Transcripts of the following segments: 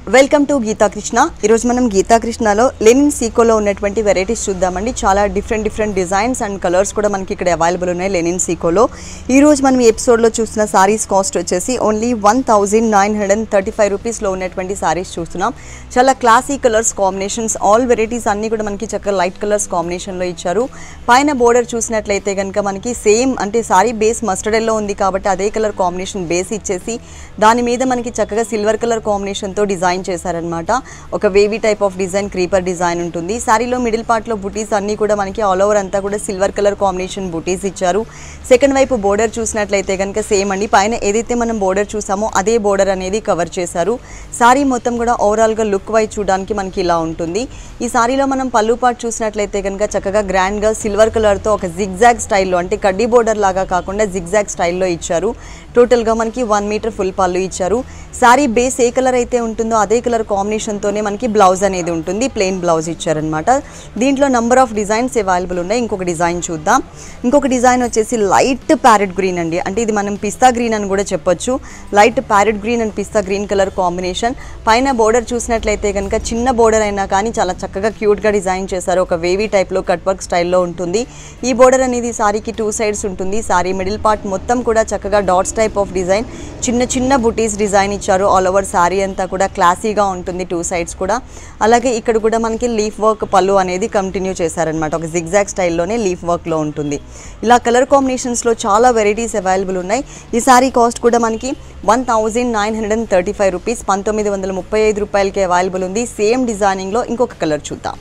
welcome to Gita Krishna ఈరోజు మనం గీతా కృష్ణలో లెనిన్ సీకోలో ఉన్నటువంటి వెరైటీస్ చూద్దామండి చాలా different different designs and colours కూడా మనకి ఇక్కడ అవైలబుల్ ఉన్నాయి లెనిన్ సీకోలో ఈ రోజు మనం ఈ ఎపిసోడ్లో చూస్తున్న సారీస్ కాస్ట్ వచ్చేసి only one thousand nine hundred and thirty five రూపీస్లో ఉన్నటువంటి సారీస్ చూస్తున్నాం చాలా classy colours combinations all varieties అన్నీ కూడా మనకి చక్కగా లైట్ కలర్స్ కాంబినేషన్లో ఇచ్చారు పైన బోర్డర్ చూసినట్లయితే కనుక మనకి సేమ్ అంటే సారీ బేస్ మస్టర్డ్ ఎల్లో ఉంది కాబట్టి అదే కలర్ కాంబినేషన్ బేస్ ఇచ్చేసి దాని మీద మనకి చక్కగా సిల్వర్ కలర్ కాంబినేషన్తో డిజైన్ చేశారనమాట ఒక wavy type of design creeper design ఉంటుంది సారీలో మిడిల్ పార్ట్లో బుటీస్ అన్నీ కూడా మనకి ఆల్ ఓవర్ అంతా కూడా సిల్వర్ కలర్ కాంబినేషన్ బుటీస్ ఇచ్చారు సెకండ్ వైపు బోర్డర్ చూసినట్లయితే కనుక సేమ్ అండి పైన ఏదైతే మనం బోర్డర్ చూసామో అదే బోర్డర్ అనేది కవర్ చేశారు సారీ మొత్తం కూడా ఓవరాల్గా లుక్ వైజ్ చూడడానికి మనకి ఇలా ఉంటుంది ఈ సారీలో మనం పళ్ళు పాటు చూసినట్లయితే కనుక చక్కగా గ్రాండ్గా సిల్వర్ కలర్తో ఒక జిగ్జాగ్ స్టైల్లో అంటే కడ్డీ బోర్డర్ లాగా కాకుండా జిగ్జాగ్ స్టైల్లో ఇచ్చారు టోటల్గా మనకి వన్ మీటర్ ఫుల్ పళ్ళు ఇచ్చారు సారీ బేస్ ఏ కలర్ అయితే ఉంటుందో అదే కలర్ కాంబినేషన్తోనే మనకి బ్లౌజ్ అనేది ఉంటుంది ప్లెయిన్ బ్లౌజ్ ఇచ్చారనమాట దీంట్లో నంబర్ ఆఫ్ డిజైన్స్ అవైలబుల్ ఉన్నాయి ఇంకొక డిజైన్ చూద్దాం ఇంకొక డిజైన్ వచ్చేసి లైట్ ప్యారెట్ గ్రీన్ అండి అంటే ఇది మనం పిస్తా గ్రీన్ అని కూడా చెప్పొచ్చు లైట్ ప్యారెట్ గ్రీన్ అండ్ పిస్తా గ్రీన్ కలర్ కాంబినేషన్ పైన బోర్డర్ చూసినట్లయితే కనుక చిన్న బోర్డర్ అయినా కానీ చాలా చక్కగా క్యూట్గా డిజైన్ చేశారు ఒక వేవీ టైప్లో కట్ వర్క్ స్టైల్లో ఉంటుంది ఈ బోర్డర్ అనేది సారీకి టూ సైడ్స్ ఉంటుంది సారీ మిడిల్ పార్ట్ మొత్తం కూడా చక్కగా డాట్స్ టైప్ ఆఫ్ డిజైన్ చిన్న చిన్న బుటీస్ డిజైన్ ఇచ్చారు ఆల్ ఓవర్ సారీ అంతా కూడా క్లాసీగా ఉంటుంది టూ సైడ్స్ కూడా అలాగే ఇక్కడ కూడా మనకి లీఫ్ వర్క్ పళ్ళు అనేది కంటిన్యూ చేశారనమాట ఒక జిగ్జాగ్ స్టైల్లోనే లీఫ్ వర్క్లో ఉంటుంది ఇలా కలర్ కాంబినేషన్స్లో చాలా వెరైటీస్ అవైలబుల్ ఉన్నాయి ఈ సారీ కాస్ట్ కూడా మనకి one thousand nine hundred and thirty five rupees పంతొమ్మిది వందల ముప్పై ఐదు రూపాయలకి అవైలబుల్ ఉంది సేమ్ డిజైనింగ్లో ఇంకొక కలర్ చూద్దాం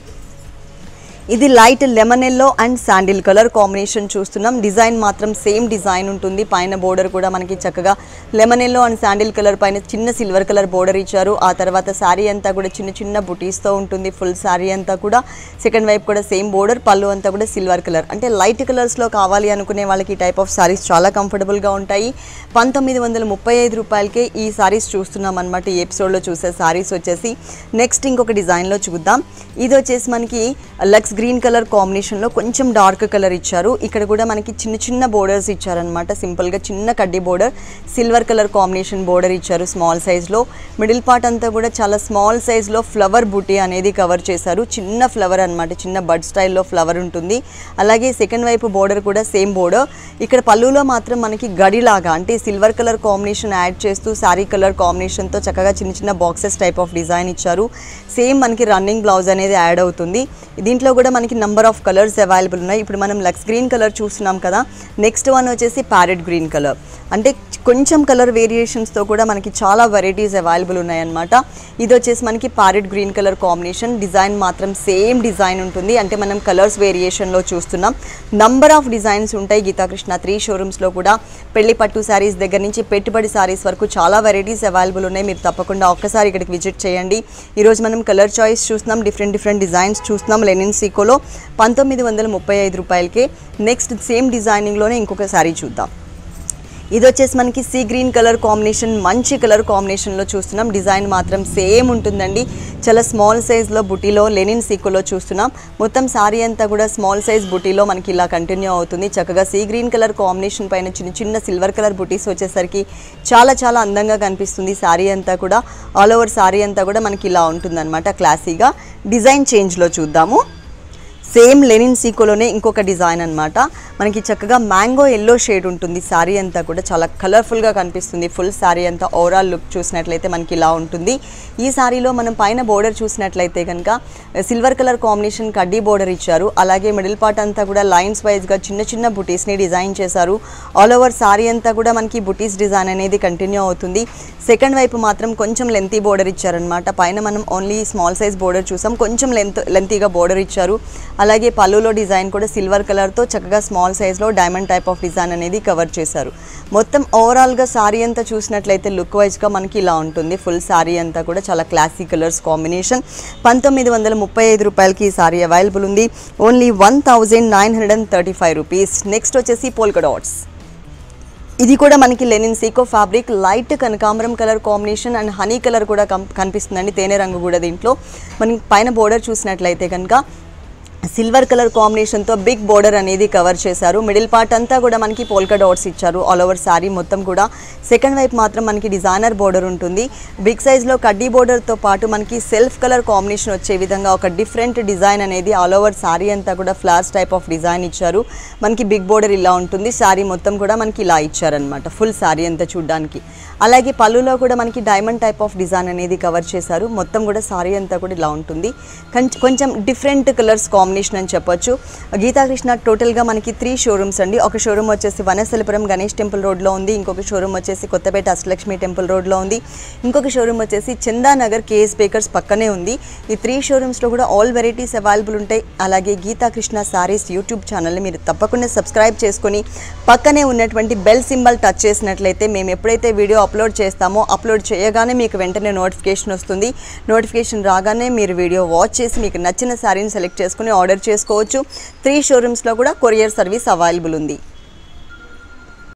ఇది light lemon yellow and sandal colour combination చూస్తున్నాం డిజైన్ మాత్రం సేమ్ డిజైన్ ఉంటుంది పైన బోర్డర్ కూడా మనకి చక్కగా lemon yellow and sandal colour పైన చిన్న సిల్వర్ కలర్ బోర్డర్ ఇచ్చారు ఆ తర్వాత శారీ అంతా కూడా చిన్న చిన్న బుటీస్తో ఉంటుంది ఫుల్ శారీ అంతా కూడా సెకండ్ వైపు కూడా సేమ్ బోర్డర్ పళ్ళు అంతా కూడా సిల్వర్ కలర్ అంటే లైట్ కలర్స్లో కావాలి అనుకునే వాళ్ళకి ఈ టైప్ ఆఫ్ సారీస్ చాలా కంఫర్టబుల్గా ఉంటాయి పంతొమ్మిది వందల ముప్పై ఐదు రూపాయలకే ఈ సారీస్ చూస్తున్నాం అనమాట ఈ ఎపిసోడ్లో చూసే సారీస్ వచ్చేసి నెక్స్ట్ ఇంకొక డిజైన్లో చూద్దాం ఇది వచ్చేసి మనకి లక్స్ గ్రీన్ కలర్ కాంబినేషన్లో కొంచెం డార్క్ కలర్ ఇచ్చారు ఇక్కడ కూడా మనకి చిన్న చిన్న బోర్డర్స్ ఇచ్చారనమాట సింపుల్గా చిన్న కడ్డీ border silver colour combination border ఇచ్చారు స్మాల్ సైజ్లో మిడిల్ పార్ట్ అంతా కూడా చాలా స్మాల్ సైజ్లో ఫ్లవర్ బుటీ అనేది కవర్ చేశారు చిన్న ఫ్లవర్ అనమాట చిన్న బడ్ స్టైల్లో ఫ్లవర్ ఉంటుంది అలాగే సెకండ్ వైపు బోర్డర్ కూడా సేమ్ బోర్డర్ ఇక్కడ పళ్ళులో మాత్రం మనకి గడిలాగా అంటే సిల్వర్ కలర్ కాంబినేషన్ యాడ్ చేస్తూ శారీ కలర్ కాంబినేషన్తో చక్కగా చిన్న చిన్న బాక్సెస్ టైప్ ఆఫ్ డిజైన్ ఇచ్చారు సేమ్ మనకి రన్నింగ్ బ్లౌజ్ అనేది యాడ్ అవుతుంది దీంట్లో కూడా మనకి నంబర్ ఆఫ్ కలర్స్ అవైలబుల్ ఉన్నాయి ఇప్పుడు మనం లక్స్ గ్రీన్ కలర్ చూస్తున్నాం కదా నెక్స్ట్ వన్ వచ్చేసి ప్యారెట్ గ్రీన్ కలర్ అంటే కొంచెం కలర్ వేరియేషన్స్తో కూడా మనకి చాలా వెరైటీస్ అవైలబుల్ ఉన్నాయన్నమాట ఇది వచ్చేసి మనకి parrot green colour combination design మాత్రం సేమ్ డిజైన్ ఉంటుంది అంటే మనం కలర్స్ వేరియేషన్లో చూస్తున్నాం నంబర్ ఆఫ్ డిజైన్స్ ఉంటాయి గీతాకృష్ణ త్రీ షోరూమ్స్లో కూడా పెళ్లి పట్టు శారీస్ దగ్గర నుంచి పెట్టుబడి శారీస్ వరకు చాలా వెరైటీస్ అవైలబుల్ ఉన్నాయి మీరు తప్పకుండా ఒక్కసారి ఇక్కడికి విజిట్ చేయండి ఈరోజు మనం కలర్ చాయిస్ చూస్తున్నాం డిఫరెంట్ డిఫరెంట్ డిజైన్స్ చూస్తున్నాం లెనిన్ సీకోలో పంతొమ్మిది వందల ముప్పై ఐదు రూపాయలకి నెక్స్ట్ సేమ్ డిజైనింగ్లోనే ఇంకొక శారీ చూద్దాం ఇది వచ్చేసి మనకి సీ గ్రీన్ కలర్ కాంబినేషన్ మంచి కలర్ కాంబినేషన్లో చూస్తున్నాం డిజైన్ మాత్రం సేమ్ ఉంటుందండి చాలా స్మాల్ సైజ్లో బుటీలో లెనిన్ సీకోలో చూస్తున్నాం మొత్తం సారీ అంతా కూడా స్మాల్ సైజ్ బుటీలో మనకి ఇలా కంటిన్యూ అవుతుంది చక్కగా సీ గ్రీన్ కలర్ కాంబినేషన్ పైన చిన్న చిన్న సిల్వర్ కలర్ బుటీస్ వచ్చేసరికి చాలా చాలా అందంగా కనిపిస్తుంది సారీ అంతా కూడా ఆల్ ఓవర్ సారీ అంతా కూడా మనకి ఇలా ఉంటుందన్నమాట క్లాసీగా డిజైన్ చేంజ్లో చూద్దాము సేమ్ లెనిన్ సీకోలోనే ఇంకొక డిజైన్ అన్నమాట మనకి చక్కగా మ్యాంగో ఎల్లో షేడ్ ఉంటుంది శారీ అంతా కూడా చాలా కలర్ఫుల్గా కనిపిస్తుంది ఫుల్ శారీ అంతా ఓవరాల్ లుక్ చూసినట్లయితే మనకి ఇలా ఉంటుంది ఈ శారీలో మనం పైన బోర్డర్ చూసినట్లయితే కనుక సిల్వర్ కలర్ కాంబినేషన్ కడ్డీ బోర్డర్ ఇచ్చారు అలాగే మిడిల్ పార్ట్ అంతా కూడా లైన్స్ వైజ్గా చిన్న చిన్న బుటీస్ని డిజైన్ చేశారు ఆల్ ఓవర్ శారీ అంతా కూడా మనకి బుటీస్ డిజైన్ అనేది కంటిన్యూ అవుతుంది సెకండ్ వైపు మాత్రం కొంచెం లెంతీ బోర్డర్ ఇచ్చారనమాట పైన మనం ఓన్లీ స్మాల్ సైజ్ బోర్డర్ చూసాం కొంచెం లెంత్ లెంతీగా బోర్డర్ ఇచ్చారు అలాగే పళ్ళులో డిజైన్ కూడా సిల్వర్ కలర్తో చక్కగా స్మాల్ సైజ్లో డైమండ్ టైప్ ఆఫ్ డిజైన్ అనేది కవర్ చేశారు మొత్తం ఓవరాల్గా శారీ అంతా చూసినట్లయితే లుక్ వైజ్గా మనకి ఇలా ఉంటుంది ఫుల్ శారీ అంతా కూడా చాలా క్లాసీ కలర్స్ కాంబినేషన్ పంతొమ్మిది వందల ముప్పై ఐదు రూపాయలకి ఈ శారీ అవైలబుల్ ఉంది only one thousand nine hundred and thirty five rupees next వచ్చేసి పోల్కా డాట్స్ ఇది కూడా మనకి లెనిన్ సీకో ఫ్యాబ్రిక్ లైట్ కనకాంబరం colour combination and honey colour కూడా కం- కనిపిస్తుందండి తేనె రంగు కూడా దీంట్లో మనకి పైన బోర్డర్ చూసినట్లయితే కనుక సిల్వర్ కలర్ కాంబినేషన్తో బిగ్ బోర్డర్ అనేది కవర్ చేశారు మిడిల్ పార్ట్ అంతా కూడా మనకి పోల్కా డాట్స్ ఇచ్చారు ఆల్ ఓవర్ శారీ మొత్తం కూడా సెకండ్ వైపు మాత్రం మనకి డిజైనర్ బోర్డర్ ఉంటుంది బిగ్ సైజ్లో కడ్డీ బోర్డర్తో పాటు మనకి సెల్ఫ్ కలర్ కాంబినేషన్ వచ్చే విధంగా ఒక డిఫరెంట్ డిజైన్ అనేది ఆల్ ఓవర్ శారీ అంతా కూడా ఫ్లార్స్ టైప్ ఆఫ్ డిజైన్ ఇచ్చారు మనకి బిగ్ బోర్డర్ ఇలా ఉంటుంది శారీ మొత్తం కూడా మనకి ఇలా ఇచ్చారనమాట ఫుల్ శారీ అంతా చూడడానికి అలాగే పళ్ళులో కూడా మనకి డైమండ్ టైప్ ఆఫ్ డిజైన్ అనేది కవర్ చేశారు మొత్తం కూడా సారీ అంతా కూడా ఇలా ఉంటుంది కొంచెం కొంచెం డిఫరెంట్ కలర్స్ కాంబినేషన్ అని చెప్పొచ్చు గీతాకృష్ణ టోటల్గా మనకి త్రీ షోరూమ్స్ అండి ఒక షోరూమ్ వచ్చేసి వనస్థలిపురం గణేష్ టెంపుల్ రోడ్లో ఉంది ఇంకొక షోరూమ్ వచ్చేసి కొత్తపేట అష్టలక్ష్మి టెంపుల్ రోడ్లో ఉంది ఇంకొక షోరూమ్ వచ్చేసి చందానగర్ కేఎస్ బేకర్స్ పక్కనే ఉంది ఈ త్రీ షోరూమ్స్లో కూడా ఆల్ వెరైటీస్ అవైలబుల్ ఉంటాయి అలాగే గీతాకృష్ణ సారీస్ యూట్యూబ్ ఛానల్ని మీరు తప్పకుండా సబ్స్క్రైబ్ చేసుకొని పక్కనే ఉన్నటువంటి బెల్ సింబల్ టచ్ చేసినట్లయితే మేము ఎప్పుడైతే వీడియో అప్లోడ్ చేస్తామో అప్లోడ్ చేయగానే మీకు వెంటనే నోటిఫికేషన్ వస్తుంది నోటిఫికేషన్ రాగానే మీరు వీడియో వాచ్ చేసి మీకు నచ్చిన శారీని సెలెక్ట్ చేసుకుని ఆర్డర్ చేసుకోవచ్చు త్రీ షోరూమ్స్లో కూడా కొరియర్ సర్వీస్ అవైలబుల్ ఉంది